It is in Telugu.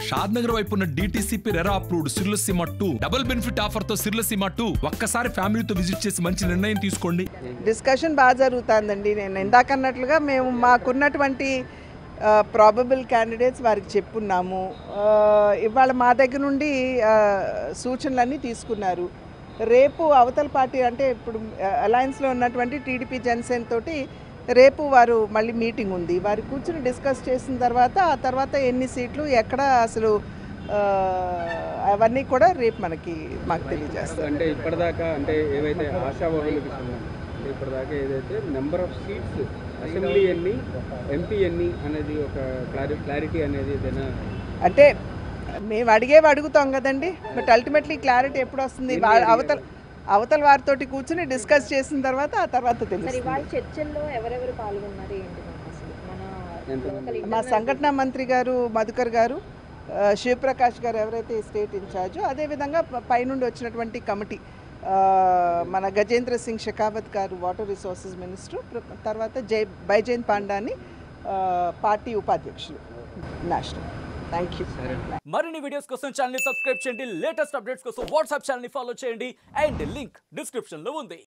షాద్ నగర్ వైపు ఉన్న డిటిసిపి రెరా అప్రూవ్డ్ సిర్లసీమ టూ డబుల్ బెనిఫిట్ ఆఫర్ తో సిర్లసీమ టూ ఒక్కసారి ఫ్యామిలీతో విజిట్ చేసి మంచి నిర్ణయం తీసుకోండి డిస్కషన్ బాగా జరుగుతుందండి నేను ఇందాక అన్నట్లుగా మేము మాకున్నటువంటి ప్రాబబుల్ క్యాండిడేట్స్ వారికి చెప్పున్నాము ఆ, ఇవాళ మా దగ్గర నుండి ఆ, సూచనలన్నీ తీసుకున్నారు రేపు అవతల పార్టీ అంటే ఇప్పుడు అలయన్స్లో ఉన్నటువంటి టీడీపీ జనసేన తోటి రేపు వారు మళ్ళీ మీటింగ్ ఉంది వారు కూర్చుని డిస్కస్ చేసిన తర్వాత ఆ తర్వాత ఎన్ని సీట్లు ఎక్కడ అసలు ఆ, అవన్నీ కూడా రేపు మనకి మాకు తెలియజేస్తారు అంటే ఇప్పటిదాకా అంటే ఏవైతే ఆశావాహులకు సంబంధించి అంటే ఇప్పటిదాకా ఏదైతే నెంబర్ ఆఫ్ సీట్స్ అసెంబ్లీ ఎన్ని ఎంపీ ఎన్ని అనేది ఒక క్లారి క్లారిటీ అనేది ఏదైనా అంటే మేము అడిగేవి అడుగుతాం కదండి బట్ అల్టిమేట్లీ క్లారిటీ ఎప్పుడు వస్తుంది వా- అవతల అవతల వారితోటి కూర్చుని డిస్కస్ చేసిన తర్వాత ఆ తర్వాత మరి తెలుస్తుంది ఇవాళ చర్చల్లో ఎవరెవరు పాల్గొన్నారు ఏంటి మ్యామ్ అసలు మన ఎంతమంది? local మా internal సంఘటన మంత్రి గారు మధుకర్ గారు ఆ, శివప్రకాష్ గారు ఎవరైతే స్టేట్ ఇన్ఛార్జో అదేవిధంగా ప- పైనుండి వచ్చినటువంటి కమిటీ ఆ, మన గజేంద్ర సింగ్ షెకావత్ గారు వాటర్ రిసోర్సెస్ మినిస్టర్ ప్ర- తర్వాత జై బైజయంత్ పాండాని ఆ, పార్టీ ఉపాధ్యక్షులు నేషనల్ థ్యాంక్ యూ మరిన్ని వీడియోస్ కోసం ఛానల్ సబ్స్క్రైబ్ చేయండి లేటెస్ట్ అప్డేట్స్ కోసం వాట్సాప్ ఛానల్ ఫాలో చేయండి అండ్ లింక్ డిస్క్రిప్షన్ లో ఉంది